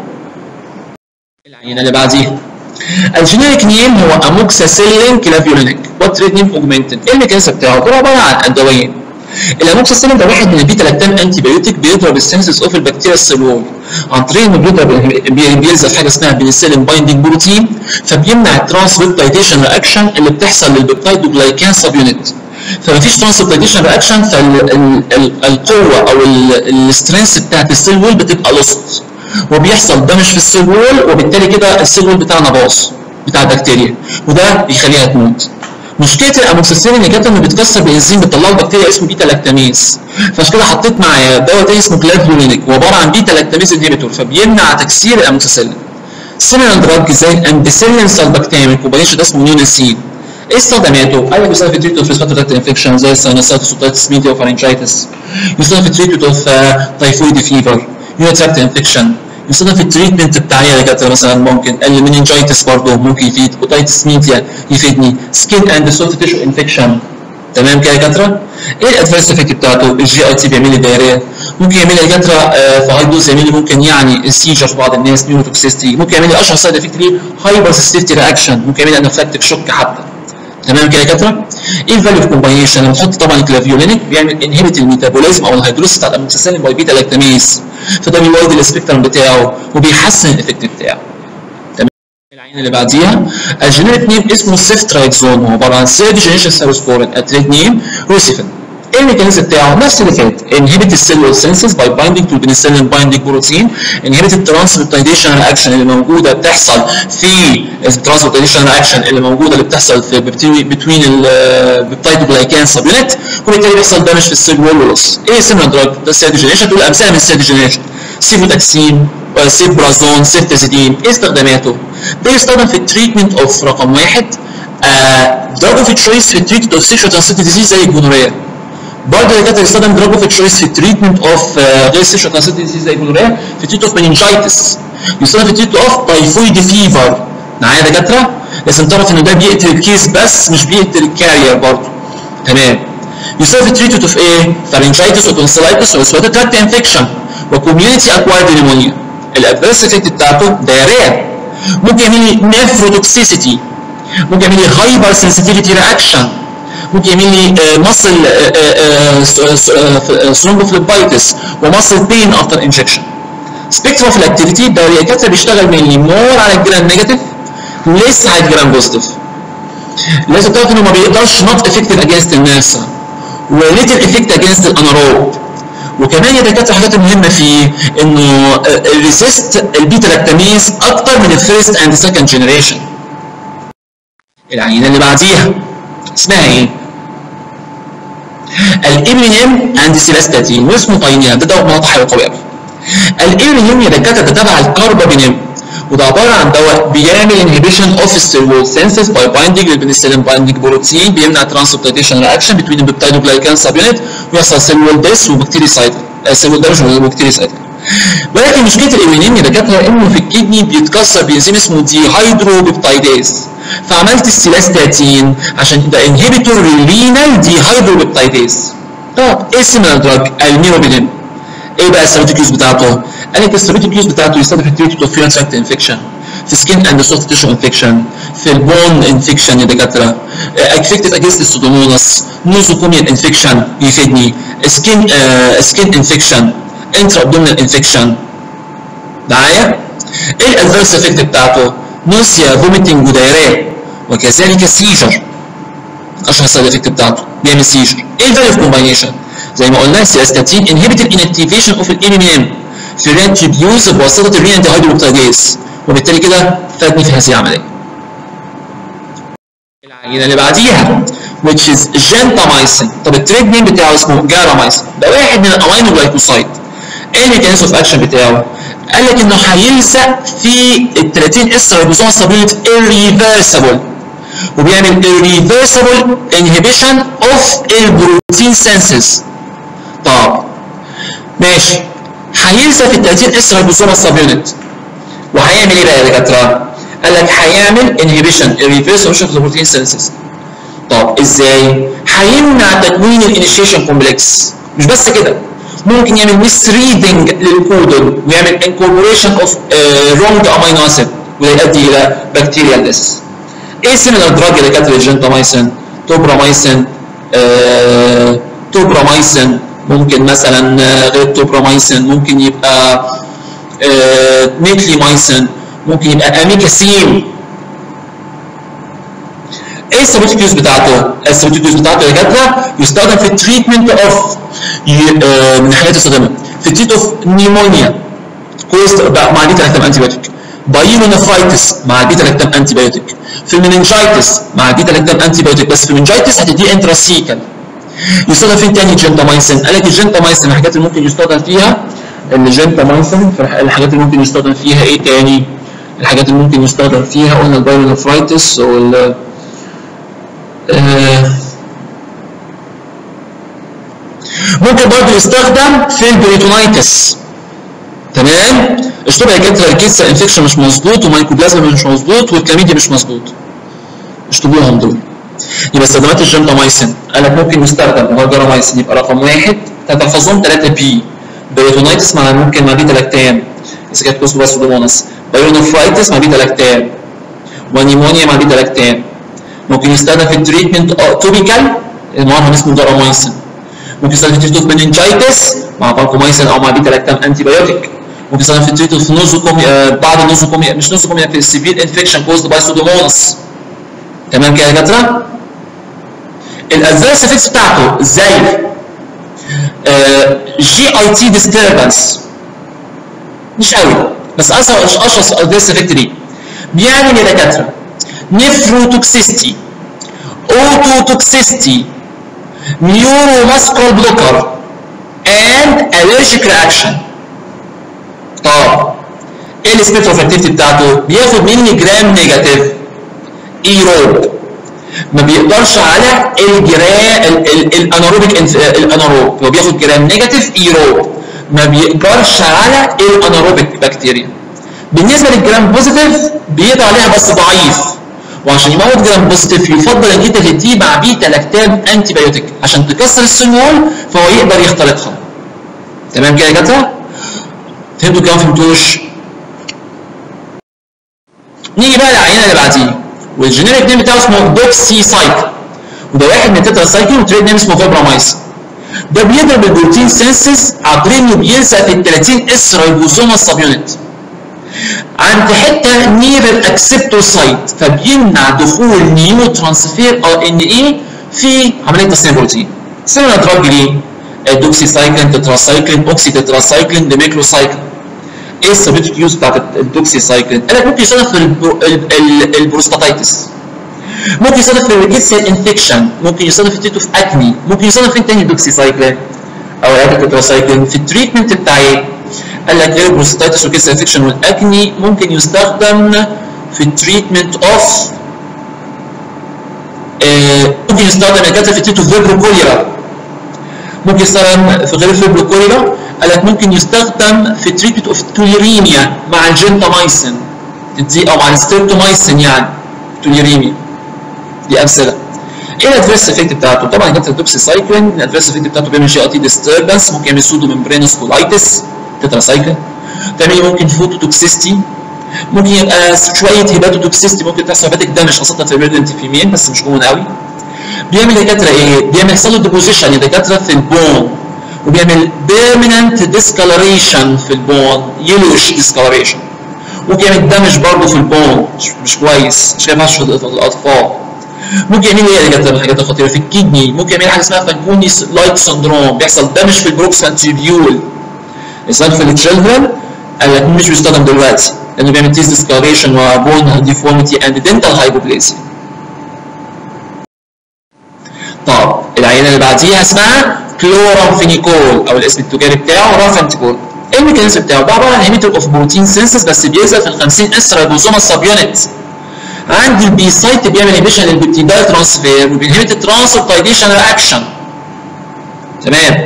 العينه اللي بعديها الجينيريك نيم هو اموكساسيلين كلافيولينيك والتريد نيم اوجمنتين ايه الميكانيزم بتاعه؟ ده عباره عن الدوايين الاموكساسيلين ده واحد من البيتا لاكتام انتي بايوتيك بيضرب السينسس اوف البكتيريا السيلول عن طريق انه بيضرب بيلزق حاجه اسمها بنسلين بايندينج بروتين فبيمنع الترانسبيبتايديشن رياكشن اللي بتحصل للبيبتايدوجلايكان سب يونت فما فيش ترانسبيبتايديشن رياكشن فالقوه او السترينث بتاعت السيل وول بتبقى لوست وبيحصل دمج في السيل وول وبالتالي كده السيل وول بتاعنا باظ بتاع البكتيريا وده بيخليها تموت مشكله الاموكسيسيلين كانت انه بيتكسر بانزيم بتطلعه البكتيريا اسمه بيتا لاكتاميز فعشان كده حطيت معايا دواء تاني اسمه كلافيولينيك وعباره عن بيتا لاكتاميز انهبيتور فبيمنع تكسير الاموكسيسيلين سيميلان دراج زي الامبيسيلين سالبكتامين كومبانيشن ده اسمه نيونسين ايه استخداماته؟ قال لك بيستخدم في تريتمنت اوف ريسبيرتوري انفكشن زي الساينوسايتس وتايتس ميديا وفارنجايتس يستخدم في تريتمنت اوف تايفويد فيفر يونيتراكت انفكشن يستخدم في التريتمنت بتاع دكاتره مثلا ممكن المننجايتس برضه ممكن يفيد اوتايتس ميديا يفيدني سكين اند سوفت تيشو انفكشن تمام كده يا دكاتره ايه الادفيرس افكت بتاعته الجي اي تي بيعمل لي دايريا ممكن يعمل لي دكاتره آه في هاي دوز يعمل لي ممكن يعني السيجر في بعض الناس نيوروتوكسيستي ممكن يعمل لي اشهر سايد افكت ليه هايبر سيستيفتي رياكشن ممكن يعمل لي انافلاكتيك شوك حتى تمام كده يا دكاتره ايه الفاليو اوف كومباينيشن لما تحط طبعا الكلافيولينيك بيعمل انهبيت الميتابوليزم او الهيدروس بتاع الاموكسيسيلين باي بيتا لاكتاميز فده بيوايد السبيكترم بتاعه وبيحسن الافكت بتاعه تمام العين اللي بعديها الجينيريك نيم اسمه سيفترايكزون هو عباره عن سيرد جينيشن سيروسبورين التريد نيم روسيفين ايه الميكانيزم بتاعه؟ نفس اللي فات انهبت السيلول سينسز باي بايندينج تو البنسلين بايندينج بروتين انهبت الترانسبيبتايديشن رياكشن اللي موجوده بتحصل في الترانسبيبتايديشن رياكشن اللي موجوده اللي بتحصل في بتوين البيبتايدوجلايكان سب يونت وبالتالي بيحصل دامج في السيل وول ولوس ايه سيميلر دراج ده السيد جينيشن دول امثله من السيد جينيشن سيفوتاكسين سيبرازون سيفتازيدين ايه استخداماته؟ ده يستخدم في التريتمنت اوف رقم واحد دراج اوف تشويس في التريتمنت اوف سيكشوال ترانسميتد ديزيز زي الجونوريا برضه دكاتره يستخدم دراج اوف تشويس في التريتمنت اوف غير سيشوال ترانسميتد ديزيز زي الجونوريا في التريتمنت اوف مننجايتس يستخدم في التريتمنت اوف تايفويد فيفر معايا يا دكاتره لازم تعرف ان ده بيقتل الكيس بس مش بيقتل الكارير برضه تمام يستخدم في التريتمنت اوف ايه؟ فارنجايتس وتونسلايتس وسواتر تراكت انفكشن وكوميونتي اكوايرد نيمونيا الادفيرس افكت بتاعته دايريا ممكن يعمل لي نيفروتوكسيسيتي ممكن يعمل لي هايبر سنسيتيفيتي رياكشن ممكن يعمل لي مصل ثرومبوفليبايتس ومصل بين افتر انجكشن سبيكترم اوف الاكتيفيتي ده الدكاتره بيشتغل مينلي مور على الجرام نيجاتيف ليس على الجرام بوزيتيف لازم تعرف انه ما بيقدرش نوت افكتيف اجينست الناسا وليتل افكت اجينست الاناروب وكمان يا دكاتره الحاجات المهمه فيه انه الريسيست البيتا لاكتاميز اكتر من الفيرست اند سكند جنريشن العينه اللي بعديها اسمها ايه؟ الابرينيم اند سيلاستاتين واسمه طينيا ده دواء مناطح حيوي قوي قوي الابرينيم يا دكاتره ده تبع الكاربابينيم وده عباره عن دواء بيعمل انهبيشن اوف السيرول سينسز باي بايندينج للبنسلين بايندينج بروتين بيمنع ترانسبورتيشن رياكشن بين البيبتايد وجلايكان سب يونت ويحصل سيلول ديس وبكتيريسايد سيلول دامج وبكتيريسايد ولكن مشكله الامينيم يا دكاتره انه في الكدني بيتكسر بانزيم اسمه دي هيدروبيبتايديز فعملت السيلاستاتين عشان ده انهبيتور للرينال دي هيدروبيبتايديز طب ايه السيميلار دراج الميروبيدين ايه بقى الثيرابيوتيك يوز بتاعته؟ قال لك الثيرابيوتيك يوز بتاعته يستخدم في التريتمنت اوف يورين تراكت انفكشن في سكين اند سوفت تيشو انفكشن في البون انفكشن يا دكاتره افكتيف اجينست السودوموناس نوزوكوميال انفكشن يفيدني سكين سكين انفكشن انترا ابدومينال انفكشن معايا؟ ايه الادفيرس افكت بتاعته؟ نوسيا فوميتنج ودايريا وكذلك السيجر اشهر سايد افكت بتاعته بيعمل سيجر ايه الفاليو اوف كومباينيشن؟ زي ما قلنا السياستاتين انهبت الانكتيفيشن اوف الام ام ام في الرين تريبيوز بواسطه الرين انتي هيدروكتايديز وبالتالي كده فادني في هذه العمليه. العينه اللي بعديها which is gentamicin طب التريد نيم بتاعه اسمه جارامايسين ده واحد من الامينو جلايكوسايد ايه الميكانيزم اوف اكشن بتاعه؟ قال لك انه هيلزق في ال 30 اس ريبوزوم سبيونت irreversible وبيعمل irreversible inhibition of البروتين سنسز طب ماشي هيلزق في ال 30 اس ريبوزوم سبيونت وهيعمل ايه بقى يا دكاتره؟ قال لك هيعمل inhibition irreversible of the protein synthesis طب ازاي؟ هيمنع تكوين الانيشيشن كومبلكس مش بس كده ممكن يعمل ميس ريدنج للكودون ويعمل انكوربوريشن اوف رونج امينو اسيد ويؤدي الى بكتيريال ديس ايه سيميلار دراج اللي كانت للجنتامايسين توبرامايسين آه، توبرامايسين ممكن مثلا آه، غير توبرامايسين ممكن يبقى آه، نيكليمايسين ممكن يبقى اميكاسين ايه الثيرابيوتيك يوز بتاعته؟ الثيرابيوتيك يوز بتاعته يا دكاتره يستخدم في التريتمنت اوف من الحاجات يستخدمها في التريت اوف نيمونيا كويس مع البيتا لاكتام انتي بايوتيك بايلونفرايتس مع البيتا لاكتام انتي بايوتيك في المننجايتس مع البيتا لاكتام انتي بايوتيك بس في المننجايتس هتديه انتراسيكال يستخدم فين تاني جنتامايسين قال لك الجنتامايسين الحاجات اللي ممكن يستخدم فيها الجنتامايسين في الحاجات اللي ممكن يستخدم فيها ايه تاني الحاجات اللي ممكن يستخدم فيها قلنا البايلونفرايتس وال آه ممكن برضه يستخدم في البريتونايتس تمام اشطب يا كتر الكيس انفكشن مش مظبوط ومايكوبلازما مش مظبوط والكلاميديا مش مظبوط اشطبوهم دول يبقى استخدامات الجنتامايسين قال لك ممكن يستخدم هو الجرامايسين يبقى رقم واحد تحفظهم 3 بي بريتونايتس مع ممكن مع بيتا لاكتام اذا كانت كوسمو سودوموناس بايونوفرايتس مع بيتا لاكتام ونيمونيا مع بيتا لاكتام ممكن يستخدم في التريتمنت توبيكال المرهم اسمه جرامايسين ممكن يستخدم في التريتمنت مننجايتس مع بانكومايسين او مع بيتا لاكتام انتي بايوتيك ممكن يستخدم في التريتمنت في نوزوكوميا آه بعض النوزوكوميا مش نوزوكوميا في السيفير انفكشن كوزد باي سودوموناس تمام كده يا دكاتره الادفيرس افكتس بتاعته زي جي اي تي ديستربنس مش قوي بس اشهر اشهر ادفيرس افكت ليه بيعمل يا دكاتره نيفروتوكسيستي اوتوتوكسيستي neuromuscular blocker and allergic reaction طب ايه السبيكتر اوف اكتيفيتي بتاعته؟ بياخد ملي جرام نيجاتيف ايروب ما بيقدرش على الجرا الاناروبيك الاناروب هو بياخد جرام نيجاتيف ايروب ما بيقدرش على الاناروبيك بكتيريا بالنسبه للجرام بوزيتيف بيقدر عليها بس ضعيف وعشان يموت جرام بوزيتيف يفضل ان انت تديه مع بيتا لاكتام انتي بايوتيك عشان تكسر السمول فهو يقدر يخترقها تمام كده يا جدع فهمتوا كده ما فهمتوش نيجي بقى للعينه اللي بعديه والجينيريك نيم بتاعه اسمه دوكسي سايك وده واحد من التترا سايكل وتريد نيم اسمه فيبرامايسين ده بيضرب البروتين سينسز عن طريق انه بيلزق في ال 30 اس ريبوزوما سبيونت عند حته نير الاكسبتور سايت فبيمنع دخول نيو ترانسفير او ان اي في عمليه تصنيع بروتين سيميلار دراج ليه؟ دوكسي سايكلين تتراسايكلين اوكسي تتراسايكلين ديميكلوسايكلين ايه الثيرابيوتيك يوز بتاعت الدوكسي سايكلين؟ قال لك ممكن يستخدم في البرو- ال- ال- البروستاتيتس ممكن يستخدم في الريكيت سيل انفكشن ممكن يستخدم في تيتو في اكني ممكن يستخدم في تاني دوكسي سايكلين او التتراسايكلين في التريتمنت بتاع ايه؟ قال لك غير البروستاتيتس والريكيت سيل انفكشن والاكني ممكن يستخدم في التريتمنت اوف ممكن يستخدم الجهاز في تيتو فيبرو كوليرا ممكن يستخدم في غير الفيبرو كوليرا قال لك ممكن يستخدم في تريتمنت اوف توليريميا مع الجنتامايسين دي او مع الستريبتومايسين يعني توليريميا دي امثله ايه الادفيرس افكت بتاعته؟ طبعا جت الدوكسي سايكلين الادفيرس افكت بتاعته بيعمل جي اي تي ديستربنس ممكن يعمل سودو ممبرينوس كولايتس تتراسايكلين تعمل ممكن فوتوتوكسيستي ممكن يبقى شويه هيباتوتوكسيستي ممكن تحصل هيباتيك دامج خاصه في البريدنت فيميل بس مش كومن قوي بيعمل دكاتره ايه؟ بيعمل يحصل له ديبوزيشن يا دكاتره في البون وبيعمل بيرمننت ديسكالريشن في البون يلوش ديسكالريشن ممكن يعمل دامج برضه في البون مش, مش كويس مش كده ما ينفعش في الاطفال ممكن يعمل ايه يا دكاتره من الحاجات الخطيره في الكدني ممكن يعمل حاجه اسمها فانكوني لايك سندروم بيحصل دامج في البروكسال تيبيول يستخدم في التشيلدرن قال لك مش بيستخدم دلوقتي لانه بيعمل تيز ديسكالريشن وبون ديفورميتي اند دنتال هايبوبليسيا طب العينه اللي بعديها اسمها كلورامفينيكول او الاسم التجاري بتاعه رافنتيكول ايه الميكانيزم بتاعه؟ ده عباره عن انهيبيتور اوف بروتين سينسس بس بيظهر في ال 50 اس رايبوزوم السب يونت عندي البي سايت بيعمل انهبيشن للبيبتيدال ترانسفير وبينهبت الترانسبتايديشن رياكشن تمام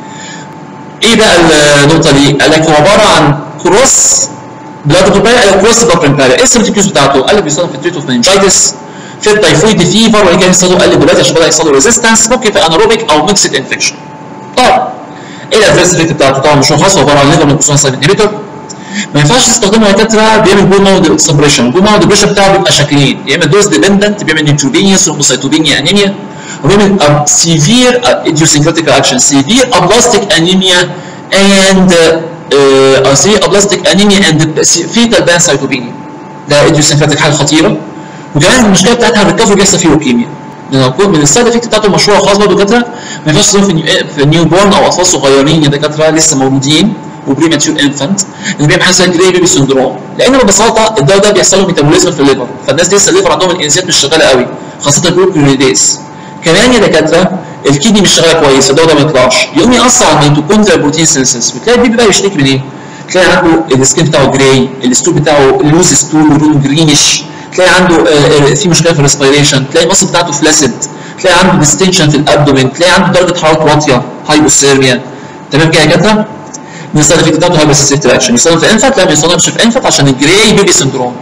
ايه بقى النقطه دي؟ قال لك هو عباره عن كروس بلاد بريمباريا او كروس بلاد بريمباريا ايه السيمتيكيوز بتاعته؟ قال لك بيستخدم في التريت اوف مننجايتس في التيفويد فيفر وان كان يستخدم قل دلوقتي عشان بدا يحصل له ريزيستنس ممكن في اناروبيك او ميكسد انفكشن طب ايه الادفيرس افكت بتاعته؟ طبعا مش هو خاص هو عباره عن ليفر نيكوسون سايد انهبيتور ما ينفعش تستخدمه يا دكاتره بيعمل بول ماود سبريشن البول ماود بريشر بتاعه بيبقى شكلين يا اما دوز ديبندنت بيعمل نيوتروبينيا ثرومبوسيتوبينيا انيميا وبيعمل سيفير idiosyncratic اكشن سيفير ابلاستيك انيميا اند سي ابلاستيك انيميا اند فيتال بانسايتوبينيا ده idiosyncratic حاجه خطيره وكمان المشكله بتاعتها الريكفري بيحصل فيه لوكيميا لان من السايد افكت بتاعته مشروع خاص برضه دكاتره ما ينفعش تستخدم في نيو- في نيو بورن او اطفال صغيرين يا دكاتره لسه مولودين وبريماتيور انفانت اللي بيعمل حاجه اسمها جراي بيبي سندروم لان ببساطه الدواء ده بيحصل له ميتابوليزم في الليفر فالناس دي لسه الليفر عندهم الانزيمات مش شغاله قوي خاصه الجلوكيونيديز كمان يا دكاتره الكدني مش شغاله كويس الدواء ده ما يطلعش يقوم ياثر على الميتوكوندريا بروتين سينسس بتلاقي البيبي بقى يشتكي من ايه؟ تلاقي عنده السكين بتاعه جراي الستول بتاعه لوز ستول ولونه جرينش تلاقي عنده آه، آه، في مشكله في الريسبيريشن تلاقي المصل بتاعته فلاسد تلاقي عنده ديستنشن في الابدومين تلاقي عنده درجه حراره واطيه هايبوثيرميا تمام كده يا دكاتره؟ بنستخدم في بتاعته هايبوثيرميا رياكشن يستخدم في انفانت لا ما يستخدمش في انفانت عشان الجراي بيبي سندروم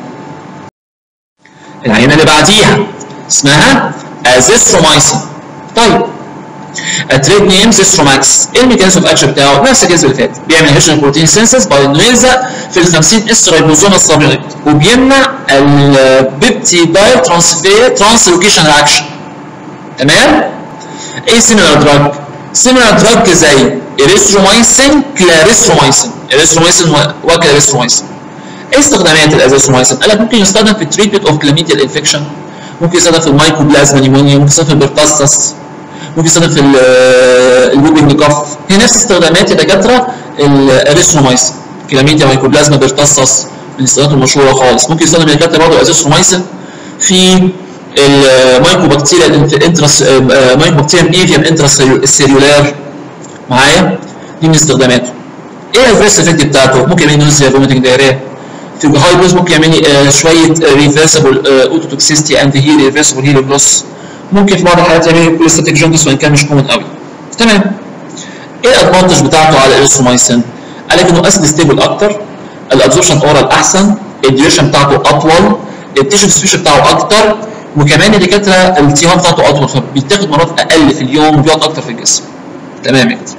العينه اللي بعديها اسمها ازيثرومايسين طيب التريد نيم زيستروماكس ايه الميكانيزم اوف اكشن بتاعه نفس الكيس اللي فات بيعمل هيشن بروتين سينسس باي انه يلزق في ال 50 اس رايبوزوم السابيونيك وبيمنع البيبتيدايل ترانسفير ترانسلوكيشن رياكشن تمام ايه سيميلار دراج سيميلار دراج زي اريثرومايسين كلاريثرومايسين اريثرومايسين وكلاريثرومايسين ايه استخدامات الازيثرومايسين؟ قال لك ممكن يستخدم في التريتمنت اوف كلاميديال انفكشن ممكن يستخدم في المايكوبلازما نيمونيا ممكن يستخدم في البرتاسس ممكن يستخدم في الويبنج كاف هي نفس استخدامات يا دكاتره الاريثرومايسين كلاميديا مايكوبلازما برتاسس من الاستخدامات المشهوره خالص ممكن يستخدم يا دكاتره برضه الازيثرومايسين في المايكوبكتيريا الانترس مايكوبكتيريا ايفيم انترس سيلولار معايا دي من استخداماته ايه الادفيرس افكت بتاعته؟ ممكن يعمل نوزيا فوميتنج دايريا في الهاي دوز ممكن يعمل لي آه شويه ريفرسبل اوتوتوكسيستي اند هيلي ريفرسبل هيلي لوس ممكن في بعض الحالات يعمل لي كوليستاتيك جوندس وان كان مش كومن قوي تمام ايه الادفانتج بتاعته على الاريثرومايسين؟ قال لك انه اسيد ستيبل اكتر الابزوربشن اورال احسن الديوريشن بتاعته اطول التيشن ديستريبيوشن بتاعه اكتر وكمان الدكاتره التيهام بتاعته اطول فبيتاخد مرات اقل في اليوم وبيقعد اكتر في الجسم تمام يا كده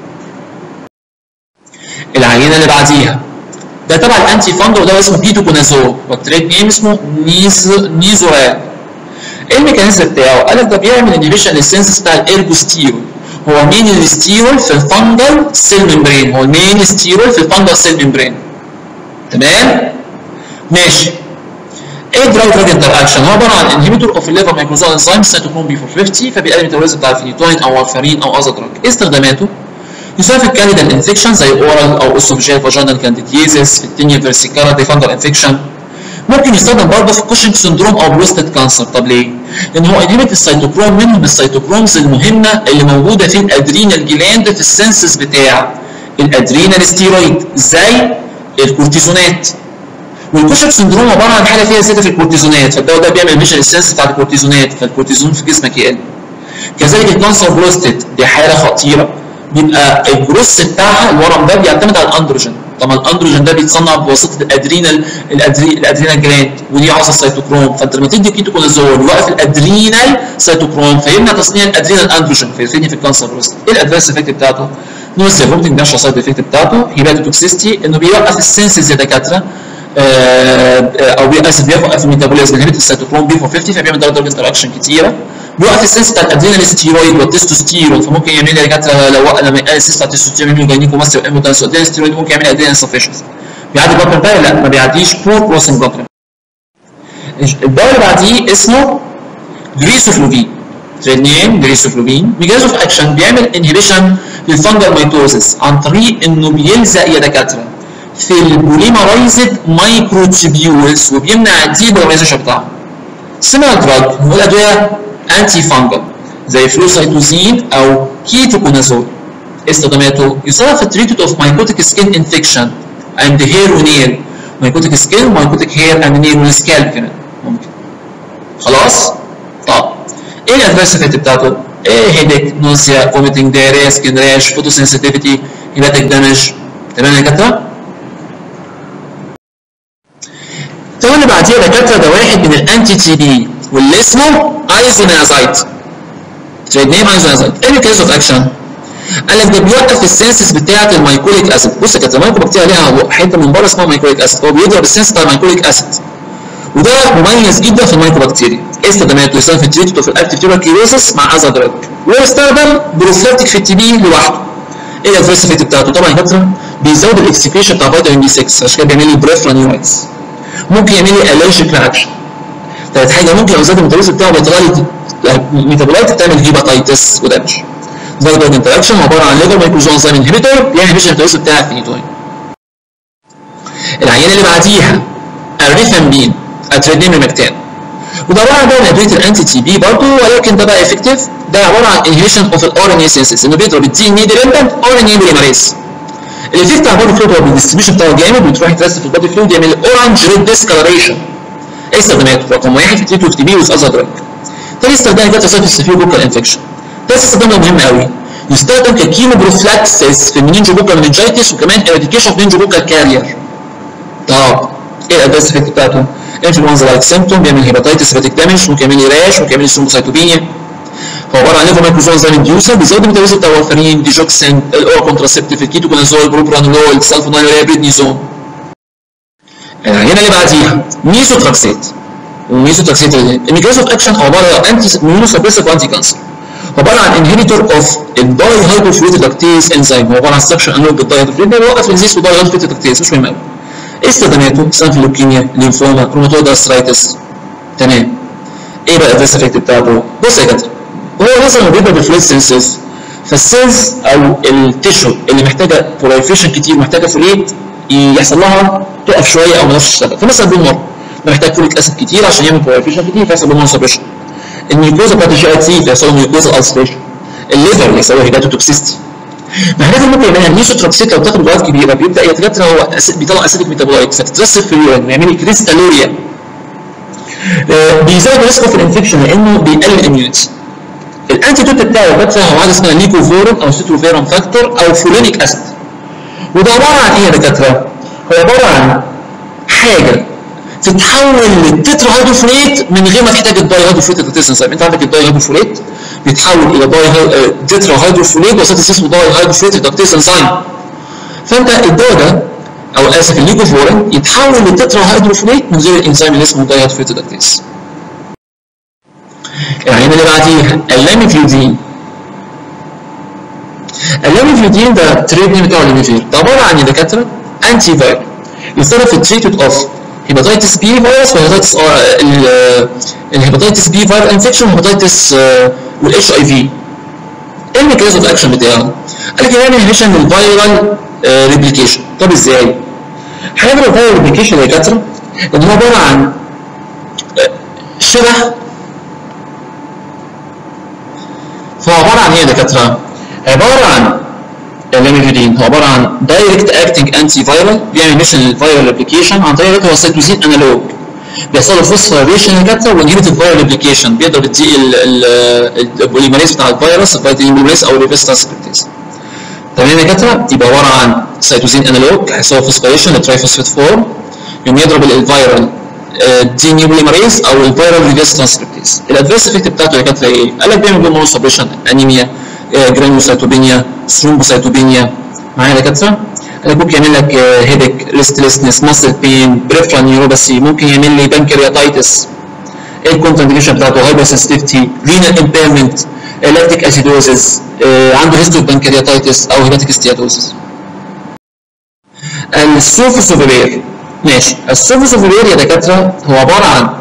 العينه اللي بعديها ده تبع الانتي فانجل وده اسمه بيتوكونازول والتريد نيم اسمه نيز نيزورال ايه الميكانيزم بتاعه؟ قال لك ده بيعمل انهبيشن للسنسس بتاع الارجوستيرول هو مين الستيرول في الفانجل سيل ممبرين هو المين ستيرول في الفانجل سيل ممبرين تمام؟ ماشي ايه دراج دراج انتر اكشن؟ هو عباره عن انهبيتور اوف الليفر مايكروزال انزيم سيتوكروم بي 450 فبيقلل الميتابوليزم بتاع الفينيتوين او وارفارين او اذر دراج ايه استخداماته؟ يساوي في الكانديدال انفكشن زي اورال او اسوفيجيال فاجينال كانديديزيس في التينيا فيرسيكارا دي فانجل انفكشن ممكن يستخدم برضه في كوشنج سندروم او بروستات كانسر طب ليه؟ لان هو انهبت السيتوكروم منهم السيتوكرومز المهمه اللي موجوده في الادرينال جلاند في السنسس بتاع الادرينال ستيرويد زي الكورتيزونات والكوشك سندروم عباره عن حاله فيها زياده في الكورتيزونات فالدواء ده بيعمل ميشن السنس بتاع الكورتيزونات فالكورتيزون في جسمك يقل كذلك الكانسر بروستات دي حاله خطيره بيبقى الجروس بتاعها الورم ده بيعتمد على الاندروجين طبعا الاندروجين ده بيتصنع بواسطه الادرينال الأدري الادرينال جلاند ودي عاصه السيتوكروم فانت لما تدي كيتوكونازول يوقف الادرينال سيتوكروم فيمنع تصنيع الادرينال اندروجين فيفيدني في الكانسر بروستات ايه الادفانس افكت بتاعته؟ نوز فومتنج ده سايد افكت بتاعته هيباتوتوكسيستي انه بيوقف السنسز يا دكاتره او اسف بيوقف الميتابوليزم انهبت السيتوكروم بي 450 فبيعمل درجه انتراكشن كتيره بيوقف السنس بتاع الادرينال ستيرويد والتستوستيرون فممكن يعمل لي دكاتره لو لما يقل السنس بتاع التستوستيرون يعمل جاينيكو ماستر امبوتنس والادرينال ستيرويد ممكن يعمل ادرينال انسفشنسي بيعدي بلوكر ده لا ما بيعديش بور كروسنج بلوكر الدواء اللي بعديه اسمه جريسوفلوفين تريد نيم جريسوفلوفين ميكانيزم اوف اكشن بيعمل انهبيشن للفنجل ميتوزس عن طريق انه بيلزق يا دكاتره في البوليمرايزد مايكروتيبيولز وبيمنع الديبوليمرايزيشن بتاعها سيميلار دراج هو الادويه انتي فانجل زي فلوسايتوزين او كيتوكونازول استخداماته يصرف في التريتمنت اوف مايكوتيك سكين انفكشن اند هير ونيل مايكوتيك سكين ومايكوتيك هير اند نيل والسكالب كمان ممكن خلاص طب ايه الادفانس افكت بتاعته؟ ايه هيدك نوزيا فوميتنج دايريا سكين راش فوتوسنسيتيفيتي هيباتيك دامج تمام يا دكاتره؟ الدواء اللي بعديه يا دكاتره ده واحد من الانتي تي بي واللي اسمه ايزونازايت تريد نيم ايزونازايت ايه الكيس اوف اكشن؟ قال لك ده بيوقف السنسس بتاعه المايكوليك اسيد بص يا كابتن المايكوبكتيريا ليها حته من بره اسمها مايكوليك اسيد هو بيضرب السنس بتاع المايكوليك اسيد وده مميز جدا في المايكوبكتيريا استخداماته يستخدم في التريتمنت في الاكتيف تيوبركيلوسس مع اذر دراج ويستخدم بروفلاكتيك في التي بي لوحده ايه الادفيرس افكت بتاعته طبعا يا كابتن بيزود الاكسكريشن بتاع فيتامين بي 6 عشان كده بيعمل لي بريفرانيولايتس ممكن يعمل لي الرجيك رياكشن ثالث حاجه ممكن لو زاد الميتابوليزم بتاعه بيطلع الميتابولايت بتعمل هيباتايتس ودمج دراج انتراكشن عباره عن ليفر مايكروزوم زي انهبيتور بيعمل هيبش الميتابوليزم بتاع الفينيتوين العينه اللي بعديها الريفامبين اتريديميمكتان وده عباره عن ادويه الانتي تي بي برضه ولكن ده بقى افكتيف ده عباره عن انهيشن اوف الار ان اي سينسز انه بيضرب الدي ان اي ديبندنت ار ان اي بوليمريز الايفكت على البودي فلويد هو الديستريبيوشن بتاعه جامد وتروح يترسب في البودي فلويد يعمل اورنج ريد ديسكلريشن ايه استخداماته؟ رقم واحد في تريتمنت تي بي وذ اذر دراج تاني استخدام ده تسبب السفير بوكال انفكشن ده استخدامه مهم قوي يستخدم ككيمو بروفلاكسس في المنينجو بوكال مننجايتس وكمان اريديكيشن اوف منينجو بوكال كارير طب ايه الادفانس افكت بتاعته؟ انفلونزا لايك سيمتوم بيعمل هيباتيتس هيباتيك دامج ممكن يعمل راش ممكن يعمل سيمبوسايتوبينيا هو عباره عن ليفر مايكروزوم زي انديوسر بيزود الميتابوليزم بتاع الورفرين ديجوكسين الاورا كونتراسبتيف الكيتوكونازول بروبرانولول سالفونايل بريدنيزون هنا اللي بعديها ميزوتراكسيت وميزوتراكسيت الميكانيزم اوف اكشن عباره عن انتي ميونو سبريسيف وانتي كانسر عباره عن انهبيتور اوف الداي هيدروفلويدكتيز انزيم هو عباره عن سكشن انلوج بالداي هيدروفلويد بيوقف الانزيم والداي هيدروفلويدكتيز مش مهم قوي استخداماته سواء في اللوكيميا لينفوما روماتويد ارثرايتس تمام ايه بقى الادفانس افكت بتاعته؟ بص يا كابتن هو مثلا بيبقى بالفلويد سيلز فالسيلز او التيشو اللي محتاجه بولايفيشن كتير محتاجه فوليت يحصل لها تقف شويه او ما تعرفش تشتغل فمثلا بومر محتاج فوليك اسيد كتير عشان يعمل بولايفيشن كتير فيحصل بومر سبريشن الميوكوزا بتاعت الجي اي تي فيحصل له ميوكوزا الستيشن الليفر يحصل له هيباتوتوكسيستي ما احنا ممكن يعملها الميسوتروكسيت لو تاخد جرعات كبيره بيبدا يتكتر هو بيطلع اسيدك ميتابولايت فتترسب في اليورين ويعمل لي كريستالوريا آه بيزود ريسك في الانفكشن لانه بيقلل الاميونيتي الانتيدوت بتاعه الباترا هو حاجه اسمها ليكوفورون او سيتروفيرون فاكتور او فولينيك اسيد وده عباره عن ايه يا دكاتره؟ هو عباره عن حاجه تتحول للتترا هيدروفوليت من غير ما تحتاج الداي هيدروفوليت انزيم انت عندك الداي هيدروفوليت بيتحول الى داي تترا هيدروفوليت وسط اسمه داي هيدروفوليت ريدكتيز انزيم فانت الدواء ده او اسف الليكوفورين يتحول للتترا هيدروفوليت من غير الانزيم اللي اسمه داي هيدروفوليت ريدكتيز العينه اللي بعديها اللاميفيودين اللاميفيودين ده تريد نيم بتاعه اللاميفير ده عباره عن دكاتره انتي فاير يستخدم في التريتمنت اوف هيباتيتس بي فيروس وهيباتيتس الهيباتيتس بي فايرال انفكشن وهيباتيتس والاتش اي في ايه الميكانيزم اوف اكشن بتاعه؟ قال لك يعمل انهبيشن للفيرال ريبليكيشن طب ازاي؟ هيعمل الفيرال ريبليكيشن يا دكاتره ان هو عباره عن شبه فهو عباره عن ايه يا دكاتره؟ عباره عن الليميفيدين هو عباره عن دايركت اكتنج انتي فايرال بيعمل ميشن للفيرال ريبليكيشن عن طريق هو سيتوزين انالوج بيحصل له فوسفوريشن يا دكاتره وانهبت الفيرال ريبليكيشن بيقدر يدي البوليمريز بتاع الفيروس الفيتامين بوليمريز او الريفيرس ترانسكريبتيز تمام يا دكاتره يبقى عباره عن سيتوزين انالوج هيحصل له فوسفوريشن للترايفوسفيت فورم يقوم يضرب الفيرال دي نيو بوليمريز او الفيرال ريفيرس ترانسكريبتيز الادفيرس افكت بتاعته يا دكاتره ايه؟ قال لك بيعمل بيمونو سبريشن انيميا جرانيوسايتوبينيا ثرومبوسايتوبينيا معايا يا دكاتره؟ قال لك ممكن يعمل لك هيدك ريستلسنس ماسل بين بريفرال نيوروباثي ممكن يعمل لي بانكرياتايتس ايه الكونترانديكيشن بتاعته هايبر سنسيتيفيتي رينال امبيرمنت لاكتيك اسيدوزز عنده هيستوري بانكرياتايتس او هيباتيك ستياتوزز السوفوس اوفيرير ماشي السوفوس اوفيرير يا دكاتره هو عباره عن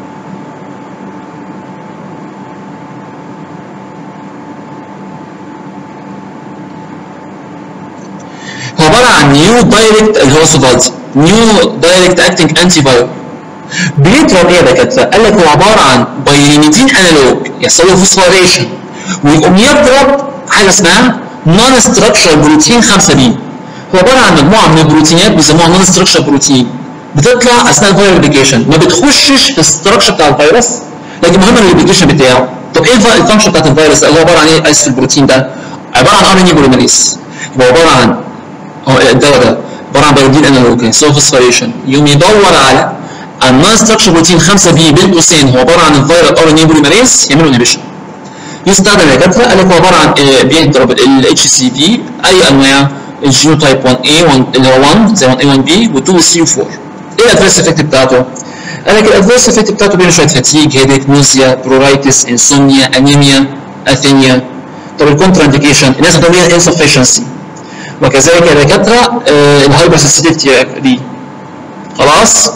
هو عباره عن نيو دايركت اللي هو سوفالزي نيو دايركت اكتنج انتي فايروس بيضرب ايه يا دكاتره؟ قال لك هو عباره عن بايرينيدين انالوج يحصل له فوسفوريشن ويقوم يضرب حاجه اسمها نون ستراكشر بروتين 5 بي هو عباره عن مجموعه من البروتينات بيسموها نون ستراكشر بروتين بتطلع اثناء الفيرال ريبليكيشن ما بتخشش في الستراكشر بتاع الفيروس لكن مهم الريبليكيشن بتاعه طب ايه الفانكشن بتاعت الفيروس اللي هو عباره عن ايه اسف البروتين ده؟ عباره عن ار ان اي بوليمريز يبقى عباره عن الدواء ده عباره عن بايودين انالوج سوفوسفوريشن يقوم يدور على النون ستراكشر بروتين 5 بي بين قوسين هو عباره عن الفيرال ار ان اي بوليمريز يعملوا انهبيشن يستخدم يا دكاتره قال لك هو عباره عن بيضرب الاتش سي بي اي انواع الجينوتايب 1 a 1 اللي هو 1 زي 1 a 1 b و2 و 3 و 4 ايه الادفيرس افكت بتاعته؟ قال لك الادفيرس افكت بتاعته بين شويه فاتيج هيديك نوزيا برورايتس انسومنيا انيميا اثينيا طب الكونترا انديكيشن الناس هتقول لي انسفشنسي وكذلك يا دكاتره آه الهايبر سنسيتيفيتي دي خلاص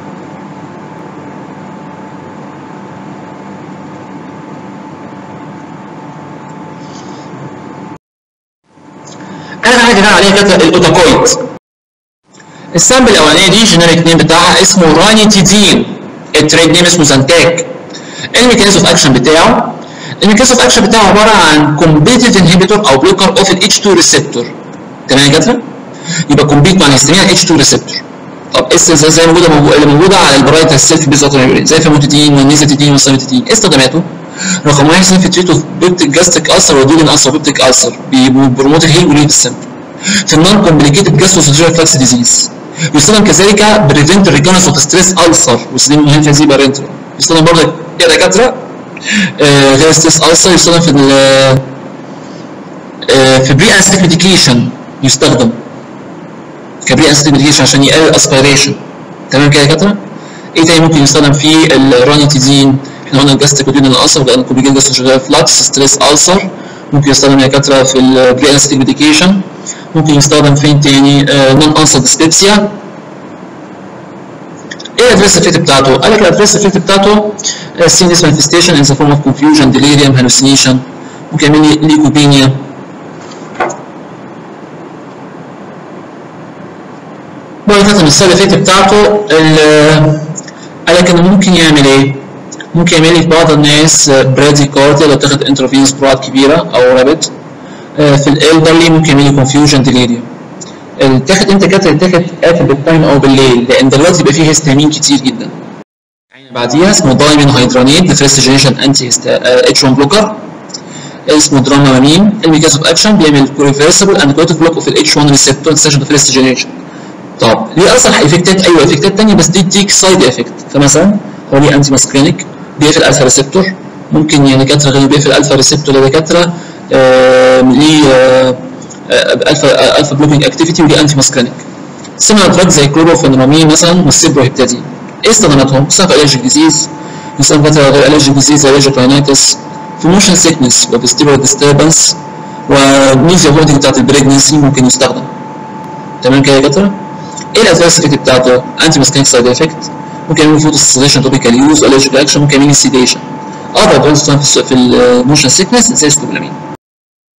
اخر حاجه كمان عليها كانت الاوتاكويد السامبل الاولانيه دي جينيريك نيم بتاعها اسمه رانيتيدين التريد نيم اسمه زانتاك الميكانيزم اوف اكشن بتاعه الميكانيزم اوف اكشن بتاعه عباره عن كومبيتيف انهبيتور او بلوكر اوف الاتش 2 ريسبتور تمام يا دكاتره يبقى كومبيت مع الهستامين اتش 2 ريسبتور طب اس زي موجوده موجوده اللي موجوده على البرايت السيلف بيزوتونيورين زي فيموتيدين والنيزاتيدين والساميتيدين ايه استخداماته؟ رقم واحد في تريتو بيبتيك جاستيك ألسر ودولين ألسر بيبتيك ألسر بيبروموت الهيل وليد السم في النون كومبليكيتد جاستروسوجيال فلاكس ديزيز يستخدم كذلك بريفنت ريكونس اوف ستريس ألسر وستخدم مهم في هذه بارنترا يستخدم برضه يا دكاتره آه غير ستريس ألسر يستخدم في ال آه في بري انستيك ميديكيشن يستخدم كبري انستيك ميديكيشن عشان يقلل الاسبيريشن تمام كده يا دكاتره؟ ايه تاني ممكن يستخدم في الرانيتيزين احنا قلنا الجاستيكودين الالسر وقلنا الكوبيجين جاستو شغال فلاكس ستريس السر ممكن يستخدم يا دكاتره في البري انستيك ميديكيشن ممكن يستخدم فين تاني نون انسر ديسبيبسيا ايه الادريس افكت بتاعته؟ قال لك الادريس افكت بتاعته سينس مانيفستيشن ان ذا فورم اوف كونفيوجن ديليريوم هالوسينيشن ممكن يعمل لي ليكوبينيا برضه كانت السايد افكت بتاعته قال لك انه ممكن يعمل ايه؟ ممكن يعمل لي في بعض الناس برادي كارديا لو تاخد انترافينوس جرعات كبيره او رابط في الالدرلي ممكن يعمل لي كونفيوجن ديليريوم تاخد امتى كانت تاخد اخر بالتايم او بالليل لان دلوقتي بيبقى فيه هيستامين كتير جدا بعديها اسمه دايمين هيدرانيت ده فيرست جنريشن انتي اتش 1 بلوكر اسمه درامامين الميكانيزم اوف اكشن بيعمل ريفرسبل اند كوتيف بلوك اوف الاتش 1 ريسبتور سيشن فيرست جنريشن طب ليه اصلا افكتات ايوه افكتات ثانيه بس دي تديك سايد افكت فمثلا هو ليه انتي ماسكرينيك بيقفل الفا ريسبتور ممكن يعني دكاتره غير بيقفل الفا ريسبتور لدكاتره آه ليه آه الفا الفا بلوكينج اكتيفيتي وليه انتي ماسكرينيك سيميلار دراج زي كلوروفينرامين مثلا والسيبروهيبتادين ايه استخداماتهم؟ يستخدم في الرجيك ديزيز يستخدم فتره غير الرجيك ديزيز زي الرجيك راينيتس في موشن سيكنس وفيستيبول ديستربنس ونيزيا فوتنج بتاعت البريجنسي ممكن يستخدم تمام كده يا دكاتره؟ ايه الادفانس افكت بتاعته؟ انتي ماسكرينيك سايد افكت ممكن يعمل فوتو سيديشن توبيكال يوز والرجيك اكشن ممكن يعمل سيديشن اقدر ادفانس في الموشن سيكنس زي السكوبلامين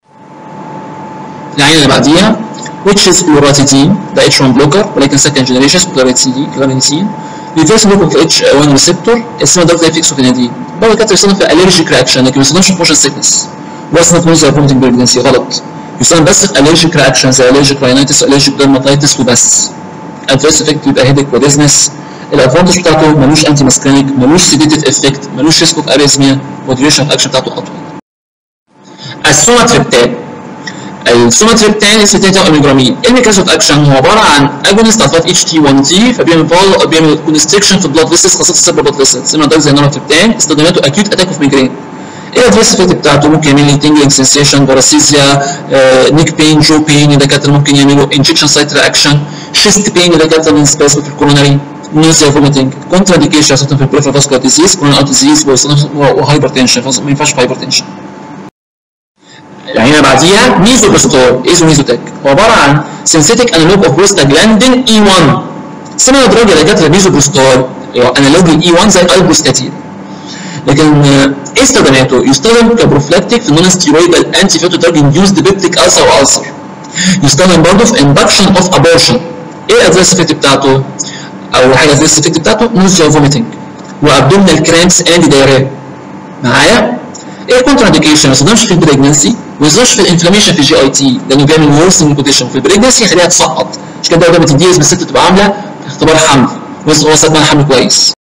العينه اللي بعديها which is loratadine ده H1 blocker ولكن second generation loratadine reverse block of H1 receptor اسمها drug type fixofenadine بعض الدكاتره يستخدم في allergic reaction لكن ما يستخدمش في motion sickness واسمه كونزا vomiting pregnancy غلط يستخدم بس في allergic reaction زي allergic rhinitis allergic dermatitis وبس adverse effect بيبقى headache وديزنس الادفانتج بتاعته ملوش انتي ماسكرينيك ملوش سيديتيف افكت ملوش ريسك اوف اريزميا وديوريشن اوف اكشن بتاعته اطول السوماتريبتان السوماتريبتان اسم تاني بتاعه اميجرامين الميكانيزم اوف اكشن هو عباره عن اجونست على اتش تي 1 تي فبيعمل فول بيعمل كونستريكشن في البلاد فيسلز خاصه السيربر بلاد فيسلز سيما دراج زي النورتريبتان استخداماته اكيوت اتاك اوف ميجرين ايه الادفيرس افكت بتاعته ممكن يعمل لي تنجلينج سنسيشن باراسيزيا نيك بين جو بين الدكاتره ممكن يعملوا انجكشن سايت رياكشن شيست بين الدكاتره من سباس في الكوروناري نوزيا فوميتنج كونترا انديكيشن في البريفر فاسكولار ديزيز كورونال ديزيز وهايبر تنشن ما ينفعش في هايبر تنشن العينه بعديها ميزوبروستول ايزو ميزوتك هو عباره عن سينثيتيك انالوج اوف بروستاجلاندين اي 1 سيميلار دراج اللي جت لميزوبروستول انالوج الاي 1 زي الايبوستاتين لكن ايه استخداماته؟ يستخدم كبروفلاكتيك في النون ستيرويدال انتي فيتو دراج انديوزد بيبتيك السر والسر يستخدم برضه في اندكشن اوف ابورشن ايه الادفيرس افكت بتاعته؟ اول حاجه الادفيرس افكت بتاعته نوزيا فوميتنج وابدومينال كرامبس اند دايريا معايا؟ ايه الكونترا انديكيشن؟ ما يستخدمش في البريجنسي وما يستخدمش في الانفلاميشن في الجي اي تي لانه بيعمل ورسنج كونديشن في البريجنسي يخليها تسقط مش كده ده بتديه الست تبقى عامله اختبار حمل بس هو استخدم حمل كويس